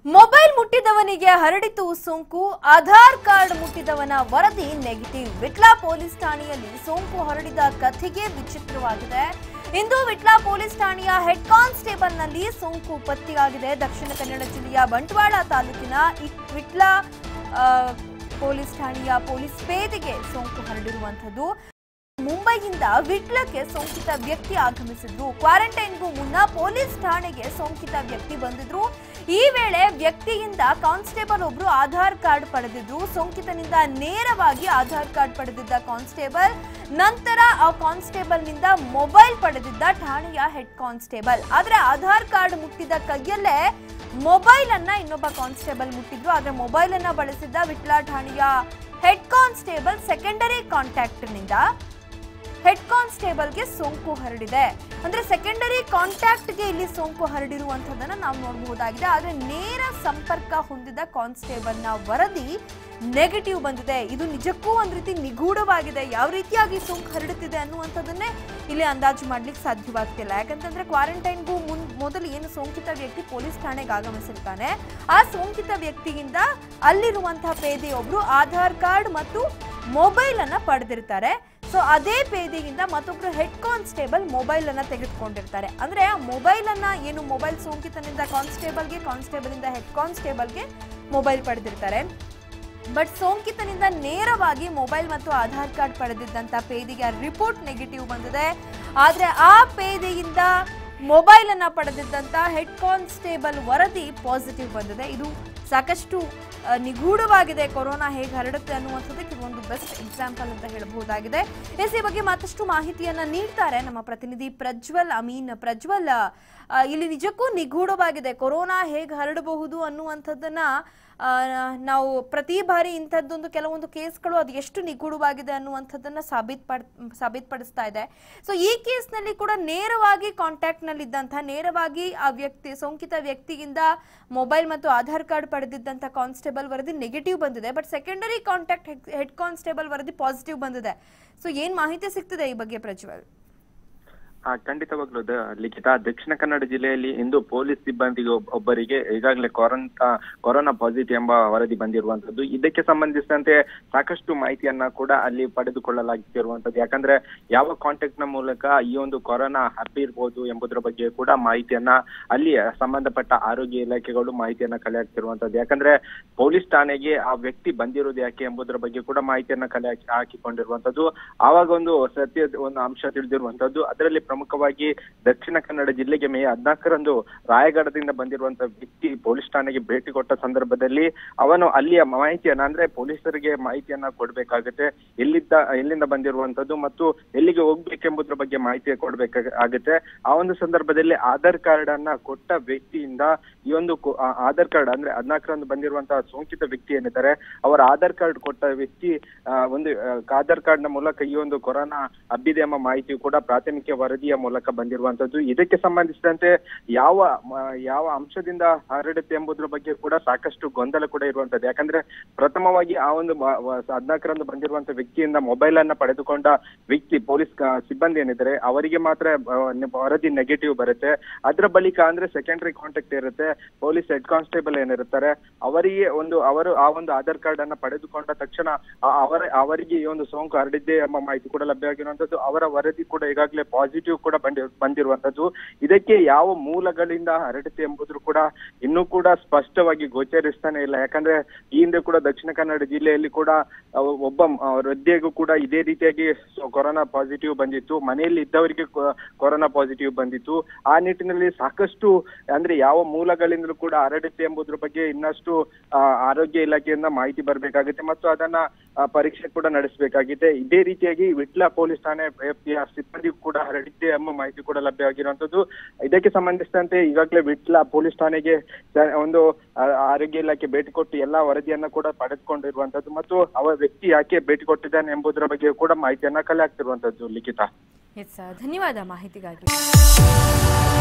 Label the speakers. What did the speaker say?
Speaker 1: mobile ಮುಟ್ಟಿದವನಿಗೆ ಹರಡಿತು ಸೋಂಕು Aadhaar card ಮುಟ್ಟಿದವನ ವರದಿ ನೆಗೆಟಿವ್ ವಿಟ್ಲ ಪೊಲೀಸ್ ಠಾಣೆಯಲ್ಲಿ ಸೋಂಕು ಹರಡಿದ ಕಥೆಗೆ ವಿಚಿತ್ರವಾಗಿದೆ ಇಂದು ವಿಟ್ಲ ಪೊಲೀಸ್ ಠಾಣೆಯ ಹೆಡ್ ಕಾನ್ಸ್ಟೇಬಲ್ನಲ್ಲಿ ಸೋಂಕು ಪತ್ತೆಯಾಗಿದೆ ದಕ್ಷಿಣ ಕನ್ನಡ ಜಿಲ್ಲೆಯ ಬಂಟ್ವಾಳ ತಾಲೂಕಿನ ಇ- ವಿಟ್ಲ ಆ, ಪೊಲೀಸ್ ಠಾಣೆಯ ಪೊಲೀಸ್ ಪೇದೆಗೆ ಸೋಂಕು ಹರಡಿರುವಂಥದ್ದು ಮುಂಬೈಯಿಂದ ವಿಟ್ಲಕ್ಕೆ ಸೋಂಕಿತ ವ್ಯಕ್ತಿ ಆಗಮಿಸಿದ್ರು ಕ್ವಾರಂಟೈನ್ಗೂ ಮುನ್ನ ಪೊಲೀಸ್ ಠಾಣೆಗೆ ಸೋಂಕಿತ ವ್ಯಕ್ತಿ ಬಂದಿದ್ರು ಈ ವೇಳೆ ವ್ಯಕ್ತಿಯಿಂದ ಕಾನ್ಸ್ಟೇಬಲ್ ಒಬ್ರು ಆಧಾರ್ ಕಾರ್ಡ್ ಪಡೆದಿದ್ರು ಸೋಂಕಿತನಿಂದ ನೇರವಾಗಿ ಆಧಾರ್ ಕಾರ್ಡ್ ಪಡೆದಿದ್ದ ಕಾನ್ಸ್ಟೇಬಲ್ ನಂತರ ಆ ಕಾನ್ಸ್ಟೇಬಲ್ನಿಂದ ಮೊಬೈಲ್ ಪಡೆದಿದ್ದ ಠಾಣೆಯ ಹೆಡ್ ಕಾನ್ಸ್ಟೇಬಲ್ ಆದ್ರೆ ಆಧಾರ್ ಕಾರ್ಡ್ ಮುಟ್ಟಿದ ಕೈಯಲ್ಲೇ ಮೊಬೈಲ್ ಅನ್ನ ಇನ್ನೊಬ್ಬ ಕಾನ್ಸ್ಟೇಬಲ್ ಮುಟ್ಟಿದ್ರು ಆದ್ರೆ ಮೊಬೈಲ್ ಅನ್ನ ಬಳಸಿದ್ದ ವಿಟ್ಲ ಠಾಣೆಯ ಹೆಡ್ ಕಾನ್ಸ್ಟೇಬಲ್ ಸೆಕೆಂಡರಿ ಕಾಂಟ್ಯಾಕ್ಟ್ ನಿಂದ ಹೆಡ್ ಕಾನ್ಸ್ಟೇಬಲ್ಗೆ ಸೋಂಕು ಹರಡಿದೆ ಅಂದ್ರೆ ಸೆಕೆಂಡರಿ ಕಾಂಟ್ಯಾಕ್ಟ್ಗೆ ಇಲ್ಲಿ ಸೋಂಕು ಹರಡಿರುವಂತದನ್ನ ನಾವು ನೋಡಬಹುದಾಗಿದೆ ಆದ್ರೆ ನೇರ ಸಂಪರ್ಕ ಹೊಂದಿದ ಕಾನ್ಸ್ಟೇಬಲ್ನ ವರದಿ ನೆಗೆಟಿವ್ ಬಂದಿದೆ ಇದು ನಿಜಕ್ಕೂ ಒಂದ್ ರೀತಿ ನಿಗೂಢವಾಗಿದೆ ಯಾವ ರೀತಿಯಾಗಿ ಸೋಂಕು ಹರಡುತ್ತಿದೆ ಅನ್ನುವಂಥದ್ದನ್ನೇ ಇಲ್ಲಿ ಅಂದಾಜು ಮಾಡ್ಲಿಕ್ಕೆ ಸಾಧ್ಯವಾಗ್ತಿಲ್ಲ ಯಾಕಂತಂದ್ರೆ ಕ್ವಾರಂಟೈನ್ಗೂ ಮುನ್ ಮೊದಲು ಏನು ಸೋಂಕಿತ ವ್ಯಕ್ತಿ ಪೊಲೀಸ್ ಠಾಣೆಗೆ ಆಗಮಿಸಿರ್ತಾನೆ ಆ ಸೋಂಕಿತ ವ್ಯಕ್ತಿಯಿಂದ ಅಲ್ಲಿರುವಂತಹ ಪೇದೆಯೊಬ್ರು ಆಧಾರ್ ಕಾರ್ಡ್ ಮತ್ತು ಮೊಬೈಲ್ ಅನ್ನ ಪಡೆದಿರ್ತಾರೆ ಸೊ ಅದೇ ಪೇದೆಯಿಂದ ಮತ್ತೊಬ್ರು ಹೆಡ್ ಕಾನ್ಸ್ಟೇಬಲ್ ಮೊಬೈಲ್ ಅನ್ನ ತೆಗೆದುಕೊಂಡಿರ್ತಾರೆ ಅಂದ್ರೆ ಆ ಮೊಬೈಲ್ ಅನ್ನ ಏನು ಮೊಬೈಲ್ ಸೋಂಕಿತನಿಂದ ಕಾನ್ಸ್ಟೇಬಲ್ಗೆ ಕಾನ್ಸ್ಟೇಬಲ್ ಇಂದ ಹೆಡ್ ಕಾನ್ಸ್ಟೇಬಲ್ಗೆ ಮೊಬೈಲ್ ಪಡೆದಿರ್ತಾರೆ ಬಟ್ ಸೋಂಕಿತನಿಂದ ನೇರವಾಗಿ ಮೊಬೈಲ್ ಮತ್ತು ಆಧಾರ್ ಕಾರ್ಡ್ ಪಡೆದಿದ್ದಂತ ಪೇದೆಗೆ ರಿಪೋರ್ಟ್ ನೆಗೆಟಿವ್ ಬಂದಿದೆ ಆದ್ರೆ ಆ ಪೇದೆಯಿಂದ ಮೊಬೈಲ್ ಅನ್ನ ಪಡೆದಿದ್ದಂತ ಹೆಡ್ ಕಾನ್ಸ್ಟೇಬಲ್ ವರದಿ ಪಾಸಿಟಿವ್ ಬಂದಿದೆ ಇದು ಸಾಕಷ್ಟು ಆ, ನಿಗೂಢವಾಗಿದೆ ಕೊರೋನಾ ಹೇಗೆ ಹರಡುತ್ತೆ ಅನ್ನುವಂಥದ್ದಕ್ಕೆ ಒಂದು ಬೆಸ್ಟ್ ಎಕ್ಸಾಂಪಲ್ ಅಂತ ಹೇಳಬಹುದಾಗಿದೆ ಎಸ್ ಈ ಬಗ್ಗೆ ಮತ್ತಷ್ಟು ಮಾಹಿತಿಯನ್ನ ನೀಡ್ತಾರೆ ನಮ್ಮ ಪ್ರತಿನಿಧಿ ಪ್ರಜ್ವಲ್ ಅಮೀನ್ ಪ್ರಜ್ವಲ್ ಆ, ಇಲ್ಲಿ ನಿಜಕ್ಕೂ ನಿಗೂಢವಾಗಿದೆ ಕೊರೋನಾ ಹೇಗೆ ಹರಡಬಹುದು ಅನ್ನುವಂಥದ್ದನ್ನ ಆ, ನಾವು ಪ್ರತಿ ಬಾರಿ ಇಂಥದ್ದೊಂದು ಕೆಲವೊಂದು ಕೇಸ್ಗಳು ಅದು ಎಷ್ಟು ನಿಗೂಢವಾಗಿದೆ ಅನ್ನುವಂಥದ್ದನ್ನ ಸಾಬೀತ್ ಪಡ್ ಸಾಬೀತುಪಡಿಸ್ತಾ ಇದೆ ಸೊ ಈ ಕೇಸ್ನಲ್ಲಿ ಕೂಡ ನೇರವಾಗಿ ಕಾಂಟ್ಯಾಕ್ಟ್ನಲ್ಲಿದ್ದಂಥ ನೇರವಾಗಿ ಆ ವ್ಯಕ್ತಿ ಸೋಂಕಿತ ವ್ಯಕ್ತಿಯಿಂದ ಮೊಬೈಲ್ ಮತ್ತು ಆಧಾರ್ ಕಾರ್ಡ್ ಪಡೆದಿದ್ದಂಥ ಕಾನ್ಸ್ಟೇಬಲ್ ವರದಿ ನೆಗೆಟಿವ್ ಬಂದಿದೆ but secondary contact head constable ವರದಿ ಪಾಸಿಟಿವ್ ಬಂದಿದೆ ಸೊ ಏನ್ ಮಾಹಿತಿ ಸಿಗ್ತಿದೆ ಈ ಬಗ್ಗೆ ಪ್ರಜ್ವಲ್
Speaker 2: ಆ, ಖಂಡಿತವಾಗ್ಲೂ ದ- ಲಿಖಿತ ದಕ್ಷಿಣ ಕನ್ನಡ ಜಿಲ್ಲೆಯಲ್ಲಿ ಇಂದು ಪೊಲೀಸ್ ಸಿಬ್ಬಂದಿಗೆ ಒಬ್- ಒಬ್ಬರಿಗೆ ಈಗಾಗಲೇ ಕೊರೋನಾ ಕೊರೋನಾ ಪಾಸಿಟಿವ್ ಎಂಬ ವರದಿ ಬಂದಿರುವಂತದ್ದು ಇದಕ್ಕೆ ಸಂಬಂಧಿಸಿದಂತೆ ಸಾಕಷ್ಟು ಮಾಹಿತಿಯನ್ನ ಕೂಡ ಅಲ್ಲಿ ಪಡೆದುಕೊಳ್ಳಲಾಗಿರುವಂತದ್ದು ಯಾಕಂದ್ರೆ ಯಾವ ಕಾಂಟ್ಯಾಕ್ಟ್ ನ ಮೂಲಕ ಈ ಒಂದು ಕೊರೋನಾ ಹಬ್ಬಿರ್ಬೋದು ಎಂಬುದರ ಬಗ್ಗೆ ಕೂಡ ಮಾಹಿತಿಯನ್ನ ಅಲ್ಲಿ ಸಂಬಂಧಪಟ್ಟ ಆರೋಗ್ಯ ಇಲಾಖೆಗಳು ಮಾಹಿತಿಯನ್ನ ಕಲೆ ಹಾಕ್ತಿರುವಂತದ್ದು ಯಾಕಂದ್ರೆ ಪೊಲೀಸ್ ಠಾಣೆಗೆ ಆ ವ್ಯಕ್ತಿ ಬಂದಿರೋದು ಯಾಕೆ ಎಂಬುದರ ಬಗ್ಗೆ ಕೂಡ ಮಾಹಿತಿಯನ್ನ ಕಲೆ ಹಾಕಿ ಹಾಕಿಕೊಂಡಿರುವಂತದ್ದು ಆವಾಗ ಒಂದು ಸತ್ಯ ಒಂದು ಅಂಶ ತಿಳಿದಿರುವಂತದ್ದು ಅದರಲ್ಲಿ ಪ್ರಮುಖವಾಗಿ ದಕ್ಷಿಣ ಕನ್ನಡ ಜಿಲ್ಲೆಗೆ ಮೇ ಹದಿನಾಲ್ಕರಂದು ರಾಯಗಢದಿಂದ ಬಂದಿರುವಂತ ವ್ಯಕ್ತಿ ಪೊಲೀಸ್ ಠಾಣೆಗೆ ಭೇಟಿ ಕೊಟ್ಟ ಸಂದರ್ಭದಲ್ಲಿ ಅವನು ಅಲ್ಲಿಯ ಮಾಹಿತಿಯನ್ನ ಅಂದ್ರೆ ಪೊಲೀಸರಿಗೆ ಮಾಹಿತಿಯನ್ನ ಕೊಡ್ಬೇಕಾಗುತ್ತೆ ಎಲ್ಲಿದ್ದ ಎಲ್ಲಿಂದ ಬಂದಿರುವಂತದ್ದು ಮತ್ತು ಎಲ್ಲಿಗೆ ಹೋಗ್ಬೇಕೆಂಬುದ್ರ ಬಗ್ಗೆ ಮಾಹಿತಿ ಕೊಡ್ಬೇಕಾಗುತ್ತೆ ಆ ಒಂದು ಸಂದರ್ಭದಲ್ಲಿ ಆಧಾರ್ ಕಾರ್ಡ್ ಅನ್ನ ಕೊಟ್ಟ ವ್ಯಕ್ತಿಯಿಂದ ಈ ಒಂದು ಕೊ- ಆ ಆಧಾರ್ ಕಾರ್ಡ್ ಅಂದ್ರೆ ಹದಿನಾಲ್ಕರಂದು ಬಂದಿರುವಂತಹ ಸೋಂಕಿತ ವ್ಯಕ್ತಿ ಏನಿದ್ದಾರೆ ಅವರ ಆಧಾರ್ ಕಾರ್ಡ್ ಕೊಟ್ಟ ವ್ಯಕ್ತಿ ಆ, ಒಂದು ಆ, ಆಧಾರ್ ಕಾರ್ಡ್ ನ ಮೂಲಕ ಈ ಒಂದು ಕೊರೋನಾ ಹಬ್ಬಿದೆ ಎಂಬ ಮಾಹಿತಿಯು ಕೂಡ ಪ್ರಾಥಮಿಕ ವರದಿಯ ಮೂಲಕ ಬಂದಿರುವಂತದ್ದು ಇದಕ್ಕೆ ಸಂಬಂಧಿಸಿದಂತೆ ಯಾವ ಮ- ಯಾವ ಅಂಶದಿಂದ ಹರಡುತ್ತೆ ಎಂಬುದ್ರ ಬಗ್ಗೆ ಕೂಡ ಸಾಕಷ್ಟು ಗೊಂದಲ ಕೂಡ ಇರುವಂತದ್ದು ಯಾಕಂದ್ರೆ ಪ್ರಥಮವಾಗಿ ಆ ಒಂದು ಮ- ವ- ಹದಿನಾಲ್ಕರಂದು ಬಂದಿರುವಂತ ವ್ಯಕ್ತಿಯಿಂದ ಮೊಬೈಲ್ ಅನ್ನ ಪಡೆದುಕೊಂಡ ವ್ಯಕ್ತಿ ಪೊಲೀಸ್ ಕ- ಸಿಬ್ಬಂದಿ ಏನಿದ್ದಾರೆ ಅವರಿಗೆ ಮಾತ್ರ ಆ, ನೆ- ವರದಿ ನೆಗೆಟಿವ್ ಬರುತ್ತೆ ಅದರ ಬಳಿಕ ಅಂದ್ರೆ ಸೆಕೆಂಡರಿ ಕಾಂಟ್ಯಾಕ್ಟ್ ಇರುತ್ತೆ ಪೊಲೀಸ್ ಹೆಡ್ ಕಾನ್ಸ್ಟೇಬಲ್ ಏನಿರ್ತಾರೆ ಅವರಿಗೆ ಒಂದು ಅವರು ಆ ಒಂದು ಆಧಾರ್ ಕಾರ್ಡ್ ಅನ್ನ ಪಡೆದುಕೊಂಡ ತಕ್ಷಣ ಆ- ಅವರ ಅವರಿಗೆ ಈ ಒಂದು ಸೋಂಕು ಹರಡಿದ್ದೆ ಎಂಬ ಮಾಹಿತಿ ಕೂಡ ಲಭ್ಯವಾಗಿರುವಂತದ್ದು ಅವರ ವರದಿ ಕೂಡ ಈಗಾಗಲೇ ಪಾಸಿಟಿವ್ ಕೂಡ ಬಂದಿ ಬಂದಿರುವಂತದ್ದು ಇದಕ್ಕೆ ಯಾವ ಮೂಲಗಳಿಂದ ಹರಡುತ್ತೆ ಎಂಬುದು ಕೂಡ ಇನ್ನೂ ಕೂಡ ಸ್ಪಷ್ಟವಾಗಿ ಗೋಚರಿಸ್ತಾನೆ ಇಲ್ಲ ಯಾಕಂದ್ರೆ ಈ ಹಿಂದೆ ಕೂಡ ದಕ್ಷಿಣ ಕನ್ನಡ ಜಿಲ್ಲೆಯಲ್ಲಿ ಕೂಡ ಅವ- ಒಬ್ಬ ಆ, ವೃದ್ಧೆಗೂ ಕೂಡ ಇದೇ ರೀತಿಯಾಗಿ ಸೊ- ಕೊರೋನಾ ಪಾಸಿಟಿವ್ ಬಂದಿತ್ತು ಮನೆಯಲ್ಲಿ ಇದ್ದವರಿಗೆ ಕೊ- ಕೊರೋನಾ ಪಾಸಿಟಿವ್ ಬಂದಿತ್ತು ಆ ನಿಟ್ಟಿನಲ್ಲಿ ಸಾಕಷ್ಟು ಅಂದ್ರೆ ಯಾವ ಮೂಲಗಳಿಂದಲೂ ಕೂಡ ಹರಡುತ್ತೆ ಎಂಬುದ್ರ ಬಗ್ಗೆ ಇನ್ನಷ್ಟು ಆ, ಆರೋಗ್ಯ ಇಲಾಖೆಯಿಂದ ಮಾಹಿತಿ ಬರಬೇಕಾಗುತ್ತೆ ಮತ್ತು ಅದನ್ನ ಆ, ಪರೀಕ್ಷೆ ಕೂಡ ನಡೆಸಬೇಕಾಗಿದೆ ಇದೇ ರೀತಿಯಾಗಿ ವಿಟ್ಲ ಪೊಲೀಸ್ ಠಾಣೆ ವ್ಯಾಪ್ತಿಯ ಸಿಬ್ಬಂದಿಗೂ ಕೂಡ ಹರಡಿದ್ದೆ ಎಂಬ ಮಾಹಿತಿ ಕೂಡ ಲಭ್ಯವಾಗಿರುವಂತದ್ದು ಇದಕ್ಕೆ ಸಂಬಂಧಿಸಿದಂತೆ ಈಗಾಗಲೇ ವಿಟ್ಲ ಪೊಲೀಸ್ ಠಾಣೆಗೆ ಸ- ಒಂದು ಆ, ಆರೋಗ್ಯ ಇಲಾಖೆ ಭೇಟಿ ಕೊಟ್ಟು ಎಲ್ಲಾ ವರದಿಯನ್ನ ಕೂಡ ಪಡೆದುಕೊಂಡಿರುವಂತದ್ದು ಮತ್ತು ಅವ ವ್ಯಕ್ತಿ ಯಾಕೆ ಭೇಟಿ ಕೊಟ್ಟಿದ್ದಾನೆ ಎಂಬುದರ ಬಗ್ಗೆ ಕೂಡ ಮಾಹಿತಿಯನ್ನ ಕಲೆ ಹಾಕ್ತಿರುವಂತದ್ದು ಲಿಖಿತ
Speaker 1: ಎಸ್ ಧನ್ಯವಾದ ಮಾಹಿತಿಗಾಗಿ